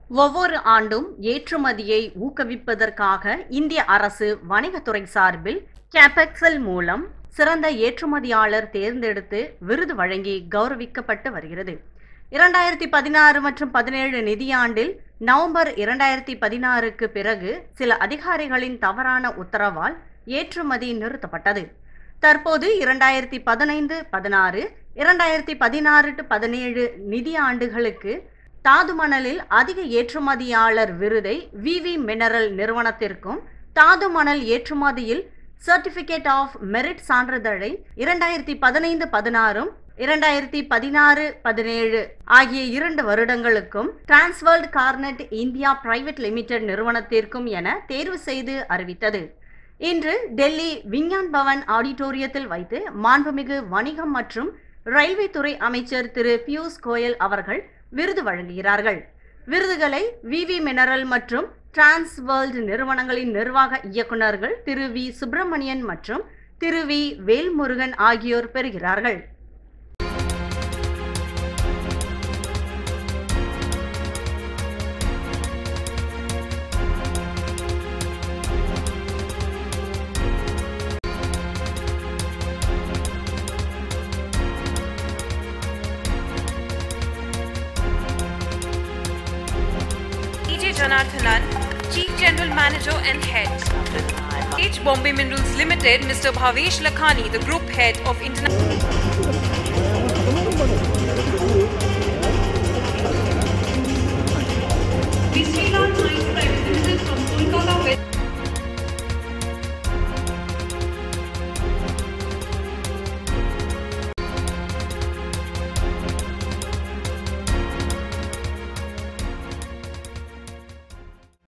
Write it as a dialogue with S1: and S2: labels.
S1: ஒவ்வொரு ஆண்டும் ஏற்றுமதியை ஊக்குவிப்பதற்காக இந்திய அரசு வணிகத்துறை சார்பில் கேபெக்சல் மூலம் சிறந்த ஏற்றுமதியாளர் தேர்ந்தெடுத்து விருது வழங்கி கௌரவிக்கப்பட்டு வருகிறது இரண்டாயிரத்தி பதினாறு மற்றும் பதினேழு நிதியாண்டில் நவம்பர் இரண்டாயிரத்தி பதினாறுக்கு பிறகு சில அதிகாரிகளின் தவறான உத்தரவால் ஏற்றுமதி நிறுத்தப்பட்டது தற்போது இரண்டாயிரத்தி பதினைந்து பதினாறு இரண்டாயிரத்தி பதினாறு டு பதினேழு நிதியாண்டுகளுக்கு தாது மணலில் அதிக ஏற்றுமதியாளர் விருதை விவி மினரல் நிறுவனத்திற்கும் தாது மணல் ஏற்றுமதியில் சர்டிபிகேட் ஆஃப் மெரிட் சான்றிதழை இரண்டாயிரத்தி பதினைந்து பதினாறும் இரண்டாயிரத்தி பதினாறு பதினேழு ஆகிய இரண்டு வருடங்களுக்கும் Transworld Garnet India Private Limited நிறுவனத்திற்கும் என தேர்வு செய்து அறிவித்தது இன்று டெல்லி விஞ்ஞான் பவன் ஆடிட்டோரியத்தில் வைத்து மாண்புமிகு வணிகம் மற்றும் ரயில்வே துறை அமைச்சர் திரு பியூஷ் கோயல் அவர்கள் விருது வழங்குகிறார்கள் விருதுகளை விவி மினரல் மற்றும் டிரான்ஸ் வேர்ல்டு நிறுவனங்களின் நிர்வாக இயக்குநர்கள் திரு வி சுப்பிரமணியன் மற்றும் திரு வி வேல்முருகன் ஆகியோர் பெறுகிறார்கள்
S2: EJ Janardhanan, Chief General Manager and Head. H. Bombay Minerals Limited, Mr. Bhavesh Lakhani, the Group Head of International.